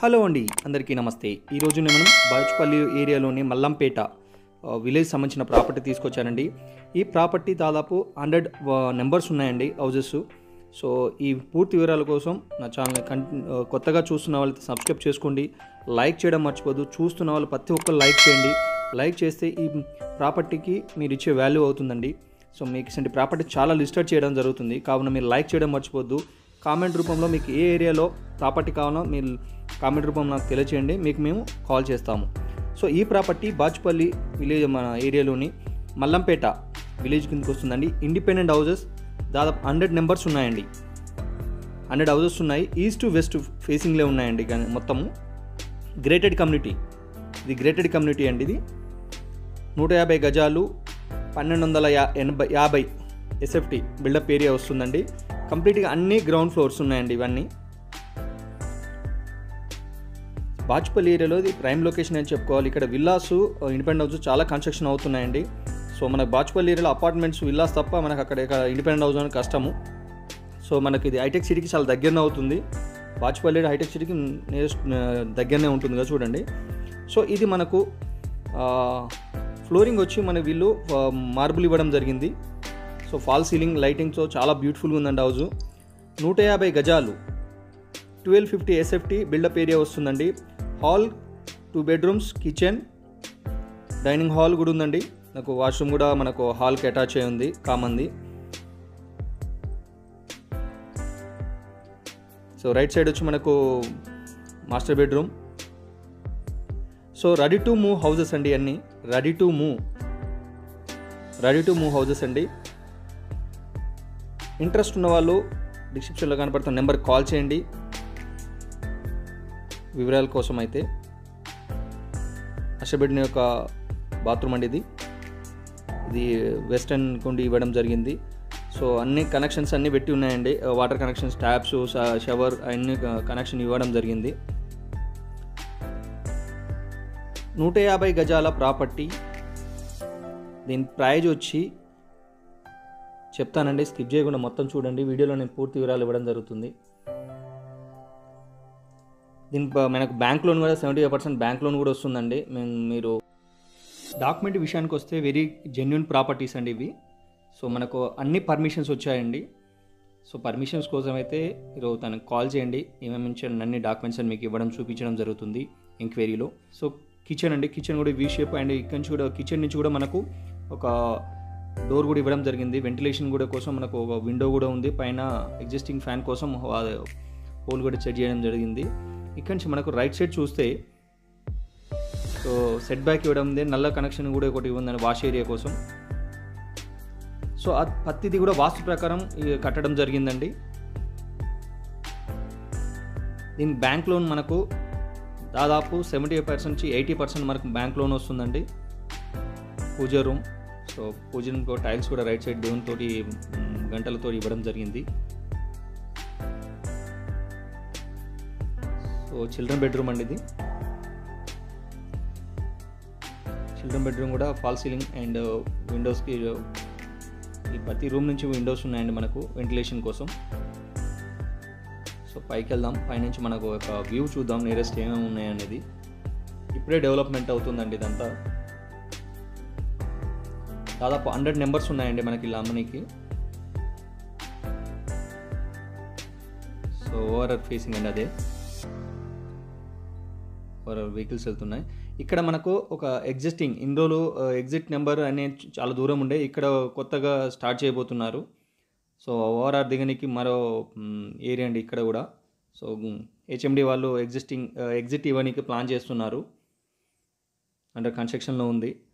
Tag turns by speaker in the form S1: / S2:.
S1: hello అండి అందరికీ నమస్తే ఈరోజు నేను మనం బాచుపల్లి ఏరియాలోని మల్లంపేట ఆ, విలేజ్ సంబంధించిన ప్రాపర్టీ తీసుకొచ్చానండి ఈ ప్రాపర్టీ దాదాపు హండ్రెడ్ నెంబర్స్ ఉన్నాయండి హౌజెస్ సో ఈ పూర్తి వివరాల కోసం నా ఛానల్ కన్ ఆ, కొత్తగా చూస్తున్న వాళ్ళు సబ్స్క్రైబ్ చేసుకోండి లైక్ చేయడం మర్చిపోదు చూస్తున్న వాళ్ళు ప్రతి ఒక్కరు లైక్ చేయండి లైక్ చేస్తే ఈ ప్రాపర్టీకి మీరు ఇచ్చే వాల్యూ అవుతుందండి సో మీకు ఇలాంటి ప్రాపర్టీ చాలా లిస్టెడ్ చేయడం జరుగుతుంది కావున మీరు లైక్ చేయడం మర్చిపోద్దు కామెంట్ రూపంలో మీకు ఏ ఏరియాలో ప్రాపర్టీ కావాలో మీరు కామెంట్ రూపంలో నాకు తెలియచేయండి మీకు మేము కాల్ చేస్తాము సో ఈ ప్రాపర్టీ బాచుపల్లి విలేజ్ మన ఏరియాలోని మల్లంపేట విలేజ్ కిందకి వస్తుందండి ఇండిపెండెంట్ హౌజెస్ దాదాపు హండ్రెడ్ నెంబర్స్ ఉన్నాయండి హండ్రెడ్ హౌజెస్ ఉన్నాయి ఈస్ట్ వెస్ట్ ఫేసింగ్లే ఉన్నాయండి కానీ మొత్తము గ్రేటెడ్ కమ్యూనిటీ ఇది గ్రేటెడ్ కమ్యూనిటీ అండి ఇది నూట యాభై గజాలు పన్నెండు వందల యా ఎనభై యాభై ఎస్ఎఫ్టీ బిల్డప్ ఏరియా వస్తుందండి కంప్లీట్గా అన్ని గ్రౌండ్ ఫ్లోర్స్ ఉన్నాయండి ఇవన్నీ బాచుపల్లి ఏరియాలో ఇది ప్రైమ్ లొకేషన్ అని చెప్పుకోవాలి ఇక్కడ విల్లాస్ ఇండిపెండెంట్ హౌస్ చాలా కన్స్ట్రక్షన్ అవుతున్నాయండి సో మనకు బాచుపల్లి ఏరియాలో అపార్ట్మెంట్స్ విల్లాస్ తప్ప మనకు అక్కడ ఇక్కడ ఇండిపెండెంట్ హౌస్ అనేది కష్టము సో మనకి ఇది హైటెక్ సిటీకి చాలా దగ్గరనే అవుతుంది బాచుపల్లి ఏరియా హైటెక్ సిటీకి నియరెస్ట్ దగ్గరనే ఉంటుంది కదా చూడండి సో ఇది మనకు ఫ్లోరింగ్ వచ్చి మన వీళ్ళు మార్బుల్ ఇవ్వడం జరిగింది సో ఫాల్ సీలింగ్ లైటింగ్తో చాలా బ్యూటిఫుల్గా ఉందండి హౌజు నూట యాభై గజాలు twelve fifty SFT built up area వస్తుందండి hall two bedrooms kitchen dining hall కూడా ఉందండి నాకు వాష్రూమ్ కూడా మనకు హాల్కి అటాచ్ అయి ఉంది కామంది సో రైట్ సైడ్ వచ్చి మనకు master bedroom so ready to move houses అండి అన్నీ ready to move ready to move houses అండి ఇంట్రెస్ట్ ఉన్న వాళ్ళు డిస్క్రిప్షన్లో కనపడుతున్న నెంబర్కి కాల్ చేయండి వివరాల కోసం అయితే అషబెడ్ని యొక్క బాత్రూమ్ అండి ఇది ఇది వెస్టర్న్ కుండి ఇవ్వడం జరిగింది సో అన్ని కనెక్షన్స్ అన్నీ పెట్టి ఉన్నాయండి వాటర్ కనెక్షన్స్ ట్యాప్స్ షవర్ అన్ని కనెక్షన్ ఇవ్వడం జరిగింది నూట యాభై గజాల ప్రాపర్టీ దీని ప్రైజ్ వచ్చి చెప్తానండి స్కిప్ చేయకుండా మొత్తం చూడండి వీడియోలో నేను పూర్తి వివరాలు ఇవ్వడం జరుగుతుంది దీని ప- మనకు బ్యాంక్ లోన్ కూడా seventy five percent bank loan కూడా వస్తుందండి మేము మీరు డాక్యుమెంట్ విషయానికి వస్తే వెరీ జెన్యున్ ప్రాపర్టీస్ అండి ఇవి సో మనకు అన్ని పర్మిషన్స్ వచ్చాయండి సో పర్మిషన్స్ కోసం అయితే మీరు తనకు కాల్ చేయండి ఏమేమి ఇచ్చారు అన్ని డాక్యుమెంట్స్ అని మీకు ఇవ్వడం చూపించడం జరుగుతుంది ఎంక్వైరీలో సో కిచెన్ అండి కిచెన్ కూడా వీ షేప్ అండ్ ఇక్కడ నుంచి కూడా కిచెన్ నుంచి కూడా మనకు ఒక డోర్ కూడా ఇవ్వడం జరిగింది వెంటిలేషన్ కూడా కోసం మనకు ఒక విండో కూడా ఉంది పైన ఎగ్జిస్టింగ్ ఫ్యాన్ కోసం హోల్ కూడా సెట్ చేయడం జరిగింది ఇక్కడ నుంచి మనకు రైట్ సైడ్ చూస్తే సో సెట్ బ్యాక్ ఇవ్వడం ఉంది నల్ల కనెక్షన్ కూడా ఒకటి ఉందండి వాష్ ఏరియా కోసం సో ఆ పత్తిది కూడా వాస్తు ప్రకారం ఈ కట్టడం జరిగిందండి దీని బ్యాంక్ లోన్ మనకు దాదాపు సెవెంటీ పర్సెంట్ నుంచి ఎయిటీ పర్సెంట్ మనకు బ్యాంక్ లోన్ వస్తుందండి pooja room so pooja room tiles కూడా రైట్ సైడ్ దేవునితోటి మ్, గంటలతో ఇవ్వడం జరిగింది సో చిల్డ్రన్ బెడ్రూమ్ అండి ఇది చిల్డ్రన్ బెడ్రూమ్ కూడా ఫాల్ సీలింగ్ అండ్ విండోస్కి ఈ ప్రతి రూమ్ నుంచి విండోస్ ఉన్నాయండి మనకు వెంటిలేషన్ కోసం సో పైకి వెళ్దాం పైనుంచి మనకు ఒక వ్యూ చూద్దాం నియరెస్ట్ ఏమేమి ఉన్నాయనేది ఇప్పుడే డెవలప్మెంట్ అవుతుందండి ఇదంతా దాదాపు హండ్రెడ్ నెంబర్స్ ఉన్నాయండి మనకి ఇలా అమ్మనికి సో ఓవర్ ఫేసింగ్ అండి అదే ఓవర్ వెహికల్స్ వెళ్తున్నాయి ఇక్కడ మనకు ఒక ఎగ్జిస్టింగ్ ఇన్ని రోజులు ఎగ్జిట్ నెంబర్ అనే చాలా దూరం ఉండే ఇక్కడ కొత్తగా స్టార్ట్ చేయబోతున్నారు సో ఓఆర్ఆర్ దిగనికి మరో ఏరియా అండి ఇక్కడ కూడా సో హెచ్ఎండి వాళ్ళు ఎగ్జిస్టింగ్ ఎగ్జిట్ ఇవ్వడానికి ప్లాన్ చేస్తున్నారు అండర్ కన్స్ట్రక్షన్లో ఉంది